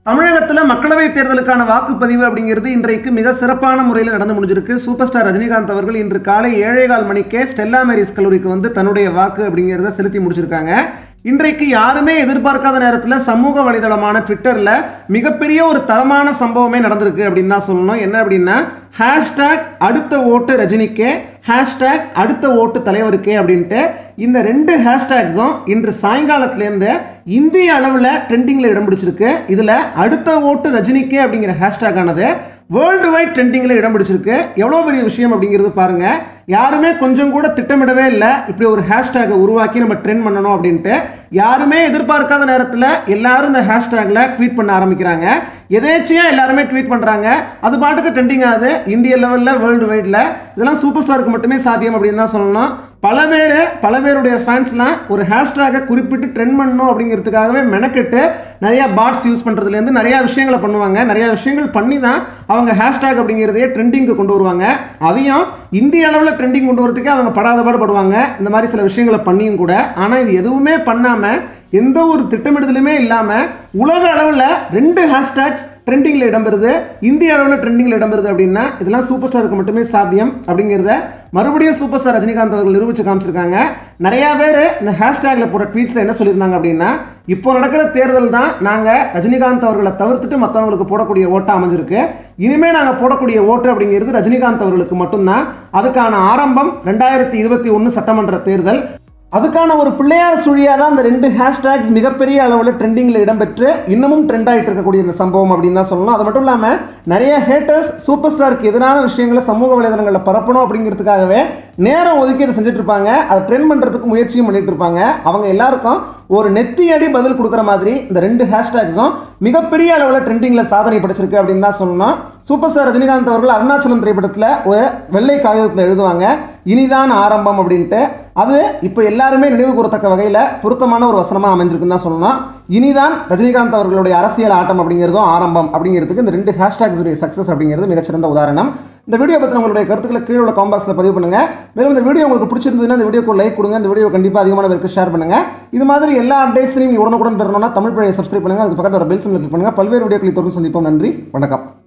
தமிழகத்தில் மக்களவைத் தேர்தலுக்கான வாக்குப்பதிவு அப்படிங்கிறது இன்றைக்கு மிக சிறப்பான முறையில் நடந்து முடிஞ்சிருக்கு சூப்பர் ஸ்டார் ரஜினிகாந்த் அவர்கள் இன்று காலை ஏழே கால் மணிக்கே ஸ்டெல்லா மேரிஸ் கல்லூரிக்கு வந்து தன்னுடைய வாக்கு அப்படிங்கிறத செலுத்தி முடிச்சிருக்காங்க இன்றைக்கு யாருமே எதிர்பார்க்காத நேரத்தில் சமூக வலைதளமான ட்விட்டரில் மிகப்பெரிய ஒரு தரமான சம்பவமே நடந்திருக்கு அப்படின்னு தான் சொல்லணும் என்ன அப்படின்னா ஹேஷ்டேக் அடுத்த ஓட்டு ரஜினிக்கே ஹேஷ்டேக் அடுத்த ஓட்டு தலைவருக்கே அப்படின்ட்டு இந்த ரெண்டு ஹேஷ்டேக்ஸும் இன்று சாயங்காலத்துலேருந்து இந்திய அளவில் ட்ரெண்டிங்கில் இடம் பிடிச்சிருக்கு இதில் அடுத்த ஓட்டு ரஜினிக்கே அப்படிங்கிற ஹேஷ்டேக் ஆனது வேர்ல்டு வைட் ட்ரெண்டிங்கில் இடம் பிடிச்சிருக்கு எவ்வளோ பெரிய விஷயம் அப்படிங்கிறது பாருங்க யாருமே கொஞ்சம் கூட திட்டமிடவே இல்லை இப்படி ஒரு ஹேஷ்டேகை உருவாக்கி நம்ம ட்ரெண்ட் பண்ணணும் அப்படின்ட்டு யாருமே எதிர்பார்க்காத நேரத்தில் எல்லாரும் இந்த ஹேஷ்டேகில் ட்வீட் பண்ண ஆரம்பிக்கிறாங்க எதேச்சியாக எல்லாருமே ட்வீட் பண்ணுறாங்க அது பாட்டுக்கு ட்ரெண்டிங் ஆகுது இந்திய லெவலில் வேர்ல்டு வைடில் இதெல்லாம் சூப்பர் ஸ்டாருக்கு மட்டுமே சாத்தியம் அப்படின்னு தான் சொல்லணும் பல பேர் பல பேருடைய ஃபேன்ஸ்லாம் ஒரு ஹேஷ்டேகை குறிப்பிட்டு ட்ரெண்ட் பண்ணணும் அப்படிங்கிறதுக்காகவே மெனக்கெட்டு நிறைய பாட்ஸ் யூஸ் பண்ணுறதுலேருந்து நிறையா விஷயங்களை பண்ணுவாங்க நிறையா விஷயங்கள் பண்ணி தான் அவங்க ஹேஷ்டேக் அப்படிங்கிறதையே ட்ரெண்டிங்க்கு கொண்டு வருவாங்க அதையும் இந்திய அளவில் ட்ரெண்டிங் கொண்டு வரதுக்கே அவங்க படாத பாடுபடுவாங்க இந்த மாதிரி சில விஷயங்களை பண்ணியும் கூட ஆனால் இது எதுவுமே பண்ணாமல் எந்த ஒரு திட்டமிடுதலுமே இல்லாமல் உலக அளவில் ரெண்டு ஹேஷ்டேக்ஸ் ட்ரெண்டிங்கில் இடம்பெறுது இந்திய அளவில் ட்ரெண்டிங்கில் இடம்பெறுது அப்படின்னா இதெல்லாம் சூப்பர் ஸ்டாருக்கு மட்டுமே சாத்தியம் அப்படிங்கிறத மறுபடியும் சூப்பர் ஸ்டார் ரஜினிகாந்த் அவர்கள் நிரூபிச்சு காமிச்சிருக்காங்க நிறையா பேர் இந்த ஹேஷ்டேக்கில் போட்ட ட்வீட்ஸில் என்ன சொல்லியிருந்தாங்க அப்படின்னா இப்போ நடக்கிற தேர்தல் தான் நாங்கள் ரஜினிகாந்த் அவர்களை தவிர்த்துட்டு மற்றவங்களுக்கு போடக்கூடிய ஓட்டாக அமைஞ்சிருக்கு இனிமேல் நாங்கள் போடக்கூடிய ஓட்டு அப்படிங்கிறது ரஜினிகாந்த் அவர்களுக்கு மட்டும்தான் அதுக்கான ஆரம்பம் ரெண்டாயிரத்தி இருபத்தி ஒன்று சட்டமன்ற தேர்தல் அதுக்கான ஒரு பிள்ளையார் சுழியாக தான் அந்த ரெண்டு ஹேஷ்டேக்ஸ் மிகப்பெரிய அளவில் ட்ரெண்டிங்கில் இடம்பெற்று இன்னமும் ட்ரெண்ட் ஆகிட்டு இருக்கக்கூடிய இந்த சம்பவம் அப்படின்னு தான் சொல்லணும் அது மட்டும் இல்லாமல் நிறைய ஹேட்டர்ஸ் சூப்பர் ஸ்டாருக்கு எதிரான விஷயங்களை சமூக வலைதளங்களில் பரப்பணும் அப்படிங்கிறதுக்காகவே நேரம் ஒதுக்கி அதை செஞ்சுட்டு இருப்பாங்க அதை ட்ரெண்ட் பண்ணுறதுக்கு முயற்சியும் பண்ணிட்டு இருப்பாங்க அவங்க எல்லாருக்கும் ஒரு நெத்தி அடி பதில் கொடுக்குற மாதிரி இந்த ரெண்டு ஹேஷ்டேக்ஸும் மிகப்பெரிய அளவில் ட்ரெண்டிங்கில் சாதனை படைச்சிருக்கு அப்படின்னு தான் சொல்லணும் சூப்பர் ஸ்டார் ரஜினிகாந்த் அவர்கள் அருணாச்சலம் திரைப்படத்தில் ஒரு வெள்ளை காகிதத்தில் எழுதுவாங்க இனிதான் ஆரம்பம் அப்படின்ட்டு அது இப்போ எல்லாருமே நினைவு கூறத்தக்க வகையில் பொருத்தமான ஒரு வசனமாக அமைஞ்சிருக்குன்னு தான் சொல்லணும் இனிதான் ரஜினிகாந்த் அவர்களுடைய அரசியல் ஆட்டம் அப்படிங்கிறதும் ஆரம்பம் அப்படிங்கிறதுக்கு இந்த ரெண்டு ஹேஷ்டேக்ஸுடைய சக்ஸஸ் அப்படிங்கிறது மிகச்சிறந்த உதாரணம் இந்த வீடியோ பற்றி உங்களுடைய கருத்துக்களை கீழே உள்ள காம்பாக்ஸில் பதிவு பண்ணுங்க மேலும் இந்த வீடியோ உங்களுக்கு பிடிச்சிருந்ததுன்னா இந்த வீடியோக்கு லைக் கொடுங்க இந்த வீடியோ கண்டிப்பாக அதிகமான பேருக்கு ஷேர் பண்ணுங்க இது மாதிரி எல்லா அப்டேட்ஸையும் நீங்கள் உடனுக்குடன் பெறணும்னா தமிழ் பழைய சப்ஸ்கிரைப் பண்ணுங்க அதுக்கு பக்கத்தில் ஒரு பெல் சிம்ல கிளிக் பண்ணுங்க பல்வேறு வீடியோக்களை தொடர்ந்து சந்திப்போம் நன்றி வணக்கம்